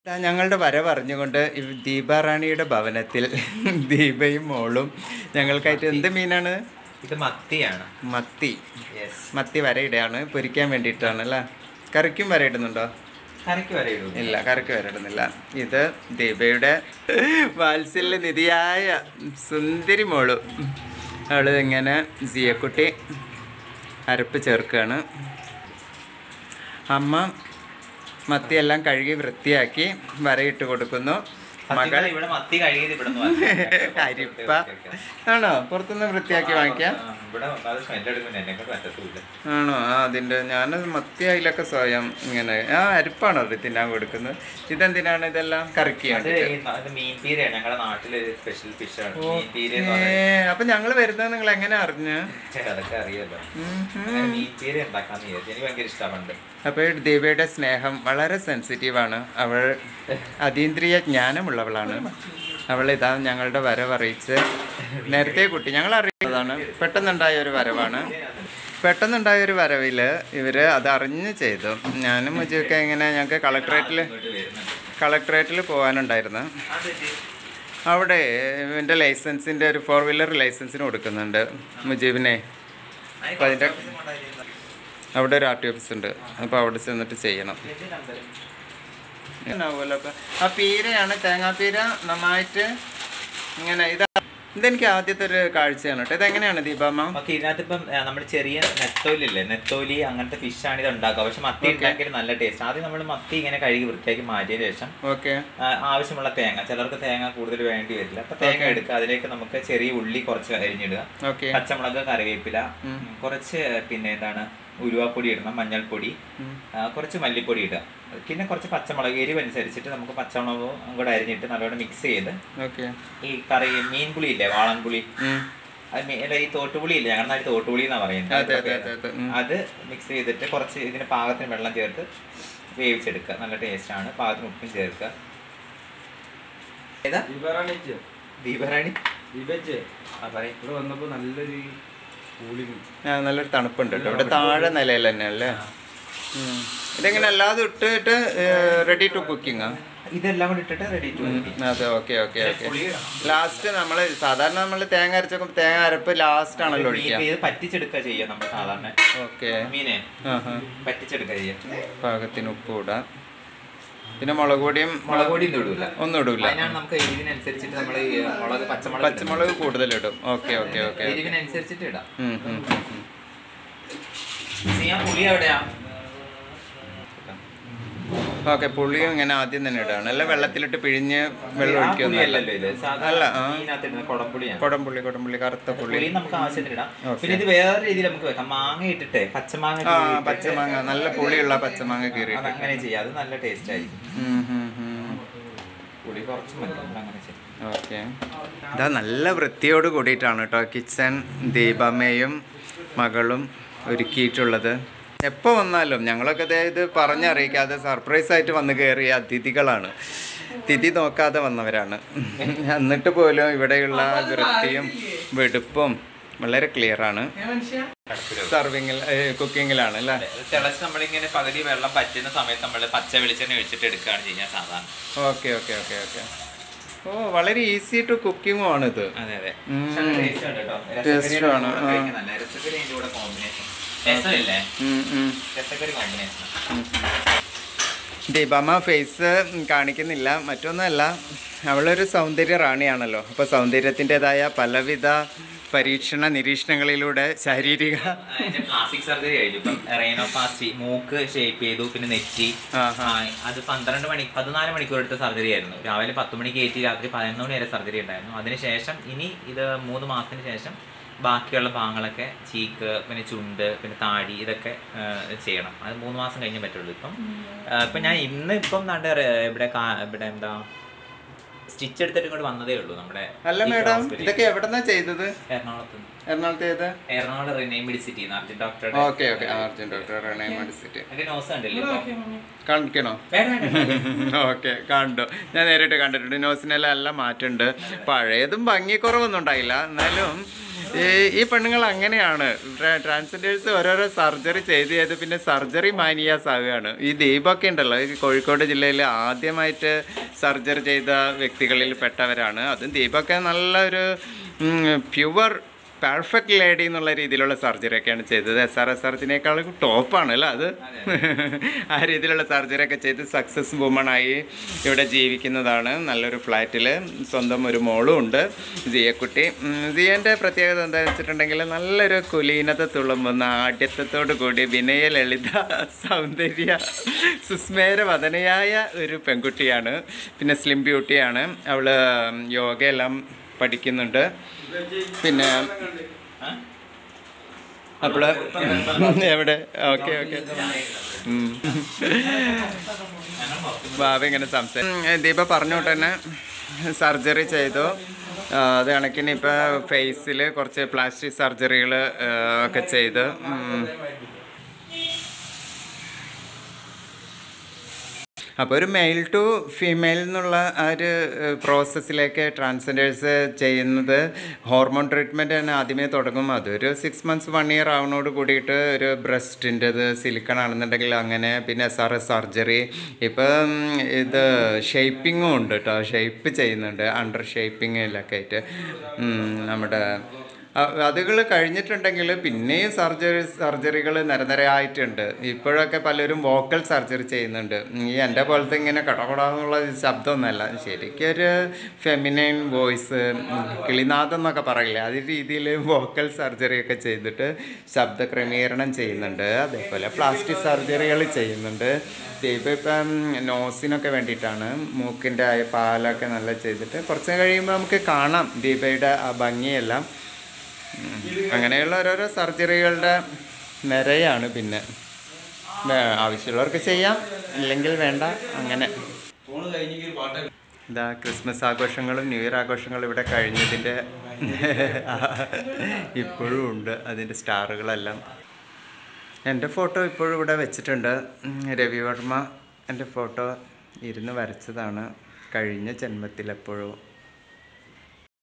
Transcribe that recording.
ആ, ഞങ്ങളുടെ വര പറഞ്ഞുകൊണ്ട് ഈ ദീപാറാണിയുടെ ഭവനത്തിൽ ദീപയും മോളും ഞങ്ങൾക്കായിട്ട് എന്ത് മീനാണ് ഇത് മത്തിയാണ് മത്തി യെസ് മത്തി വരയിടുകയാണ് പൊരിക്കാൻ വേണ്ടിയിട്ടാണ് അല്ലേ കറിക്കും വരയിടുന്നുണ്ടോ കറിക്ക് വരെ ഇടും ഇല്ല കറിക്ക് വരയിടുന്നില്ല ഇത് ദീപയുടെ വാത്സല്യ നിധിയായ സുന്ദരി മോള് അവള് ഇങ്ങനെ സിയക്കുട്ടി അരപ്പ് ചേർക്കുകയാണ് അമ്മ മത്തിയെല്ലാം കഴുകി വൃത്തിയാക്കി വരയിട്ട് കൊടുക്കുന്നു മകൾ മകൾ ഇവിടെ മത്തി കഴുകിയത് ഇവിടെ നിന്ന് അരിപ്പ ആണോ പുറത്തുനിന്ന് വൃത്തിയാക്കി വാങ്ങിക്കാം ഇവിടെ അത് സ്മെല്ല് എടുക്കുമ്പോൾ എന്നെ കൊണ്ട് പറ്റത്തില്ല ആണോ ആ അതിൻ്റെ ഞാൻ മത്തി അതിലൊക്കെ സ്വയം ഇങ്ങനെ ആ അരിപ്പാണോ അത് തിന്നാൻ കൊടുക്കുന്നത് ഇതെന്തിനാണ് ഇതെല്ലാം കറക്കി അത് ഈ ന- അത് മീൻ പീരയാണ് ഞങ്ങളുടെ നാട്ടില് സ്പെഷ്യൽ ഫിഷാണ് മീൻ പീര എന്ന് ഏ പറയുന്നത് അപ്പൊ ഞങ്ങൾ വരുന്നത് നിങ്ങൾ എങ്ങനെ അറിഞ്ഞു അതൊക്കെ അറിയാലോ ഉം, ഉം. അങ്ങനെ മീൻ പീര ഉണ്ടാക്കാന്ന് വിചാരിച്ചു എനിക്ക് ഭയങ്കര ഇഷ്ടമാണ് അപ്പോൾ ദീപയുടെ സ്നേഹം വളരെ സെൻസിറ്റീവാണ് അവൾ അതീന്ദ്രിയ ജ്ഞാനമുള്ളവളാണ് അവൾ ഇതാ ഞങ്ങളുടെ വരവ് അറിയിച്ച് നേരത്തെ കുട്ടി ഞങ്ങൾ അറിയുന്നതാണ് പെട്ടെന്നുണ്ടായ ഒരു വരവാണ് പെട്ടെന്നുണ്ടായ ഒരു വരവിൽ ഇവർ അത് അറിഞ്ഞ് ചെയ്തു ഞാനും മുജിയൊക്കെ ഇങ്ങനെ ഞങ്ങൾക്ക് കളക്ട്രേറ്റിൽ ഇങ്ങോട്ട് വരുന്നുണ്ട് കളക്ട്രേറ്റിൽ പോകാനുണ്ടായിരുന്നു അവിടെ ഇവൻ്റെ ലൈസൻസിൻ്റെ ഒരു ഫോർ വീലർ ലൈസൻസിന് കൊടുക്കുന്നുണ്ട് മുജീബിനെ അപ്പൊ അതിന്റെ- അവിടെ ഒരു ആർ ടി ഓഫീസ് ഉണ്ട് അപ്പോൾ അവിടെ ചെന്നിട്ട് ചെയ്യണം ഉണ്ടാവുമല്ലോ അപ്പം ആ പീരയാണ് തേങ്ങാപ്പീര നന്നായിട്ട് ഇങ്ങനെ ഇതാ ഇതെനിക്ക് ആദ്യത്തെ ഒരു കാഴ്ചയാണ് കേട്ടോ ഇതെങ്ങനെയാണ് ദീപാമ്മ ഓക്കെ ഇതിനകത്ത് ഇപ്പം നമ്മുടെ ചെറിയ നെത്തോലില്ലേ നെത്തോലി അങ്ങനത്തെ ഫിഷാണ് ഇത് ഉണ്ടാക്കുക പക്ഷെ മത്തി Okay. ഉണ്ടാക്കിയാൽ നല്ല ടേസ്റ്റ് ആദ്യം നമ്മൾ മത്തി ഇങ്ങനെ കഴുകി വൃത്തിയാക്കി മാറ്റിയ ശേഷം ഓക്കെ ആ, ആവശ്യമുള്ള തേങ്ങ ചിലർക്ക് തേങ്ങ കൂടുതൽ വേണ്ടി വരില്ല അപ്പൊ തേങ്ങ Okay. എടുക്കുക അതിലേക്ക് നമുക്ക് ചെറിയ ഉള്ളി കുറച്ച് അരിഞ്ഞിടുക ഓക്കെ പച്ചമുളക് കറിവേപ്പില ഉം. കുറച്ച് പിന്നെ എന്താണ് ഉലുവാപ്പൊടി ഇടണം മഞ്ഞൾപ്പൊടി ഉം. ആ, കുറച്ച് മല്ലിപ്പൊടി ഇടുക പിന്നെ കുറച്ച് പച്ചമുളക് എരിവ് അനുസരിച്ചിട്ട് നമുക്ക് പച്ചമുളകും കൂടെ അരിഞ്ഞിട്ട് നല്ലോണം മിക്സ് ചെയ്ത് ഓക്കെ ഈ കറി മീൻ പുളി ഇല്ലേ വാളൻപുളി അത് മീ- അല്ല ഈ തോട്ടുപുളി ഇല്ലേ ഞങ്ങളുടെ നാട്ടിൽ തോട്ടുപുളി എന്നാ പറയുന്നത് അതെ അതെ അതെ അതെ ഉം. അത് മിക്സ് ചെയ്തിട്ട് കുറച്ച് ഇതിന് പാകത്തിന് വെള്ളം ചേർത്ത് വേവിച്ചെടുക്കുക നല്ല ടേസ്റ്റ് ആണ് പാകത്തിന് ഉപ്പും ചേർക്കുക ഏതാ ദീപാറാണിച്ച് ദീപറാണി ദീപച്ചേ ആ പറയും ഇവിടെ വന്നപ്പോ നല്ലൊരു കൂളിങ് ആ നല്ലൊരു തണുപ്പുണ്ട് കേട്ടോ ഇവിടെ താഴെ നിലയിൽ തന്നെ അല്ലേ ഉം. ഇതെങ്ങനെ അല്ലാതെ ഇട്ടിട്ട് റെഡി ടു കുക്കിങ്ങാ ഇതെല്ലാം കൂടി ഇട്ടിട്ട് റെഡി ടു അതെ ഓക്കെ ഓക്കെ ഓക്കെ ലാസ്റ്റ് നമ്മൾ സാധാരണ നമ്മൾ തേങ്ങ അരച്ചൊക്കെ തേങ്ങ അരപ്പ് ലാസ്റ്റ് ആണല്ലോ ഒഴിക്കുക ഇത് പറ്റിച്ചെടുക്കുക ചെയ്യുക നമ്മൾ സാധാരണ ഓക്കെ മീനെ ആഹാ പറ്റിച്ചെടുക്കുക ചെയ്യുക പാകത്തിന് ഉപ്പ് ഇടാം പിന്നെ മുളക് പൊടിയും മുളക് പൊടി ഒന്നും ഇടൂല ഒന്നും ഇടൂല അതിനാണ് നമുക്ക് എരിവിനനുസരിച്ചിട്ട് നമ്മൾ മുളക് പച്ചമുളക് പച്ചമുളക് കൂടുതലിടും ഓക്കെ ഓക്കെ ഓക്കെ ഓക്കെ എരിവിനനുസരിച്ചിട്ട് ഇടാം ഉം, ഉം, ഉം, ഉം. ചെയ്യാൻ പുളി എവിടെയാ ഓക്കെ പുളിയും ഇങ്ങനെ ആദ്യം തന്നെ ഇടാണ് അല്ല വെള്ളത്തിലിട്ട് പിഴിഞ്ഞ് വെള്ളം ആ ഒഴിക്കൊന്നുമല്ല പുളിയല്ലല്ലോ ഇത് അല്ല, സാധാരണ ആ. മീനകത്തിടുന്ന കുടംപുളിയാണ് കൊടംപുള്ളി കൊടംപുള്ളി കറുത്ത പുള്ളി പുളി നമുക്ക് ആവശ്യത്തിന് ഇടാം Okay. പിന്നെ ഇത് വേറെ രീതിയിൽ നമുക്ക് വെക്കാം മാങ്ങ ഇട്ടിട്ട് പച്ചമാങ്ങ ആ കീറിയിട്ടിട്ട് പച്ചമാങ്ങ നല്ല പുളിയുള്ള പച്ചമാങ്ങ അത് കീറിയിട്ട് അങ്ങനെ ചെയ്യാം അത് നല്ല ടേസ്റ്റ് ആയിരിക്കും ഉം, ഉം, ഉം. പുളി കുറച്ച് മതി നമുക്ക് അങ്ങനെ ചെയ്യാം ഓക്കെ ഇതാ നല്ല വൃത്തിയോട് കൂടിയിട്ടാണ് കേട്ടോ കിച്ചൺ ദീപമ്മയും മകളും ഒരുക്കിയിട്ടുള്ളത് എപ്പോൾ വന്നാലും ഞങ്ങളൊക്കെ ദേ ഇത് പറഞ്ഞറിയിക്കാതെ സർപ്രൈസ് ആയിട്ട് വന്ന് കയറിയ അതിഥികളാണ് തിഥി നോക്കാതെ വന്നവരാണ് എന്നിട്ട് പോലും ഇവിടെയുള്ള വൃത്തിയും വെടുപ്പും വളരെ ക്ലിയർ ആണ് സർവിങ്ങിൽ കുക്കിങ്ങിലാണ് അല്ലേ അത് തിളച്ച് നമ്മളിങ്ങനെ പകുതി വെള്ളം പറ്റുന്ന സമയത്ത് നമ്മൾ പച്ച വെളിച്ചെണ്ണ ഒഴിച്ചിട്ട് എടുക്കുകയാണ് ചെയ്യുക സാധാരണ ഓക്കെ ഓക്കെ ഓക്കെ ഓക്കെ ഓ വളരെ ഈസി ടു കുക്കിങ്ങും ആണിത് അതെ അതെ ഉം. പക്ഷെ നല്ല taste ഉണ്ട് കേട്ടോ. Taste രസക്കറിയുടെ ആണ്, കൂടെ ആ. കഴിക്കാൻ നല്ല രസക്കറി അതിന്റെ കൂടെ കോമ്പിനേഷൻ രസമില്ലേ ഉം, ഉം. രസക്കറി കോമ്പിനേഷൻ ദീപമ്മ ഫേസ് കാണിക്കുന്നില്ല മറ്റൊന്നുമല്ല അവളൊരു സൗന്ദര്യ റാണിയാണല്ലോ അപ്പോൾ സൗന്ദര്യത്തിൻ്റെതായ പലവിധ പരീക്ഷണ നിരീക്ഷണങ്ങളിലൂടെ ശാരീരിക അതിന്റെ പ്ലാസ്റ്റിക് സർജറി കഴിഞ്ഞു ഇപ്പം റൈനോപ്ലാസ്റ്റി മൂക്ക് ഷേപ്പ് ചെയ്തു പിന്നെ നെറ്റി ആഹാ. ആ, അത് പന്ത്രണ്ട് മണി പതിനാല് മണിക്കൂർ എടുത്ത സർജറി ആയിരുന്നു രാവിലെ പത്ത് മണിക്ക് കയറ്റി രാത്രി പതിനൊന്ന് മണി വരെ സർജറി ഉണ്ടായിരുന്നു അതിനുശേഷം ഇനി ഇത് മൂന്ന് മാസത്തിന് ശേഷം ബാക്കിയുള്ള ഭാഗങ്ങളൊക്കെ ചീക്ക് പിന്നെ ചുണ്ട് പിന്നെ താടി ഇതൊക്കെ ആ, ചെയ്യണം അത് മൂന്ന് മാസം കഴിഞ്ഞേ പറ്റുള്ളൂ ഇപ്പം ആ, ഇപ്പം ഞാൻ ഇന്ന് ഇപ്പം നാട്ടെ ഇവിടെ കാ- ഇവിടെ എന്താ സ്റ്റിച്ച് എടുത്തിട്ട് ഇങ്ങോട്ട് വന്നതേ ഉള്ളൂ നമ്മുടെ അല്ല ഈ മേഡം hospital ൽ. ഇതൊക്കെ എവിടെന്നാ ചെയ്തത് എറണാകുളത്ത് നിന്ന്. എറണാകുളത്ത് ചെയ്ത് എറണാകുളം റിനൈൻ മെഡിസിറ്റി അർജുൻ ഡോക്ടറുടെ okay okay Arjun doctor Renai Medicity എന്റെ നോസ് കണ്ടില്ലേ ഇപ്പം? കാണിക്കണോ വേണ്ട, വേണ്ട. ഓക്കെ കണ്ടു ഞാൻ നേരിട്ട് കണ്ടിട്ടുണ്ട് ന്യൂസിനെല്ലാം എല്ലാം മാറ്റുണ്ട് പഴയതും ഭംഗിക്കുറവൊന്നും ഉണ്ടായില്ല എന്നാലും ഈ ഈ പെണ്ണുങ്ങൾ അങ്ങനെയാണ് ട്രാൻസ്ജെൻഡേഴ്സ് ഓരോരോ സർജറി ചെയ്ത് ചെയ്ത് പിന്നെ സർജറി മാനിയാസ് ആവുകയാണ് ഈ ദീപൊക്കെ ഉണ്ടല്ലോ ഈ കോഴിക്കോട് ജില്ലയിൽ ആദ്യമായിട്ട് സർജറി ചെയ്ത വ്യക്തികളിൽ പെട്ടവരാണ് അതും ദീപൊക്കെ നല്ലൊരു പ്യുവർ പെർഫെക്റ്റ് ലേഡി എന്നുള്ള രീതിയിലുള്ള സർജറി ഒക്കെയാണ് ചെയ്തത് എസ് ആർ എസ് സർജനേക്കാളും ടോപ്പാണ് അല്ലേ അത് ആ രീതിയിലുള്ള സർജറി ഒക്കെ ചെയ്ത് സക്സസ് വുമണായി ഇവിടെ ജീവിക്കുന്നതാണ് നല്ലൊരു ഫ്ലാറ്റിൽ സ്വന്തം ഒരു മോളും ഉണ്ട് സിയക്കുട്ടി ഉം, സിയൻ്റെ പ്രത്യേകത എന്താണെന്ന് വെച്ചിട്ടുണ്ടെങ്കിൽ നല്ലൊരു കുലീനത തുളുമ്പുന്ന ആഢ്യത്വത്തോടു കൂടി വിനയ ലളിത സൗന്ദര്യ സുസ്മേരവദനയായ ഒരു പെൺകുട്ടിയാണ് പിന്നെ സ്ലിം ബ്യൂട്ടിയാണ് അവൾ യോഗയെല്ലാം പഠിക്കുന്നുണ്ട് പിന്നെ അപ്പോൾ എവിടെ ഓക്കെ ഓക്കെ ബാബ ഇങ്ങനെ സംസാരിക്കും ദീപ പറഞ്ഞോട്ട് തന്നെ സർജറി ചെയ്തു ആ, അത് കണക്കിന് ഇപ്പോൾ ഫേസിൽ കുറച്ച് പ്ലാസ്റ്റിക് സർജറികൾ ഒക്കെ ചെയ്ത് ഉം. അപ്പോൾ ഒരു മെയിൽ ടു ഫീമെയിൽ എന്നുള്ള ആ ഒരു പ്രോസസ്സിലേക്ക് ട്രാൻസ്ജെൻഡേഴ്സ് ചെയ്യുന്നത് ഹോർമോൺ ട്രീറ്റ്മെൻറ്റ് തന്നെ ആദ്യമേ തുടങ്ങും അതൊരു സിക്സ് മന്ത്സ് വൺ ഇയർ ആവുന്നതോട് കൂടിയിട്ട് ഒരു ബ്രസ്റ്റിൻ്റെത് സിലിക്കൺ ആണെന്നുണ്ടെങ്കിൽ അങ്ങനെ പിന്നെ എസ് ആർ എസ് സർജറി ഇപ്പം ഇത് ഷേപ്പിങ്ങും ഉണ്ട് കേട്ടോ ഷേപ്പ് ചെയ്യുന്നുണ്ട് അണ്ടർ ഷേപ്പിങ്ങിലൊക്കെ ആയിട്ട് ഉം, നമ്മുടെ അതുകൾ കഴിഞ്ഞിട്ടുണ്ടെങ്കിൽ പിന്നെയും സർജറി സർജറികൾ നിരനിരയായിട്ടുണ്ട് ഇപ്പോഴൊക്കെ പലരും വോക്കൽ സർജറി ചെയ്യുന്നുണ്ട് ഈ എൻ്റെ പോലത്തെ ഇങ്ങനെ കടകടാന്നുള്ള ശബ്ദമൊന്നുമല്ല ശരിക്കും ഒരു ഫെമിനൈൻ വോയിസ് കിളിനാഥം എന്നൊക്കെ പറയില്ലേ അതേ രീതിയിൽ വോക്കൽ സർജറി ഒക്കെ ചെയ്തിട്ട് ശബ്ദ ക്രമീകരണം ചെയ്യുന്നുണ്ട് അതേപോലെ പ്ലാസ്റ്റിക് സർജറികൾ ചെയ്യുന്നുണ്ട് ദീപ ഇപ്പം നോസിനൊക്കെ വേണ്ടിയിട്ടാണ് മൂക്കിൻ്റെ ആ പാലൊക്കെ നല്ല ചെയ്തിട്ട് കുറച്ച് കഴിയുമ്പോൾ നമുക്ക് കാണാം ദീപയുടെ ആ ഭംഗിയെല്ലാം ഉം. അങ്ങനെയുള്ള ഓരോരോ സർജറികളുടെ നിരയാണ് പിന്നെ വേ- ആവശ്യമുള്ളവർക്ക് ചെയ്യാം ഇല്ലെങ്കിൽ വേണ്ട അങ്ങനെ ഫോണ് കഴിഞ്ഞെങ്കിൽ പാട്ട് ഇതാ ക്രിസ്മസ് ആഘോഷങ്ങളും ന്യൂ ഇയർ ആഘോഷങ്ങളും ഇവിടെ കഴിഞ്ഞതിൻ്റെ ഇപ്പോഴും ഉണ്ട് അതിൻ്റെ സ്റ്റാറുകളെല്ലാം എൻ്റെ ഫോട്ടോ ഇപ്പോഴും ഇവിടെ വെച്ചിട്ടുണ്ട് ഉം, രവിവർമ്മ എൻ്റെ ഫോട്ടോ ഇരുന്ന് വരച്ചതാണ് കഴിഞ്ഞ ജന്മത്തിൽ എപ്പോഴും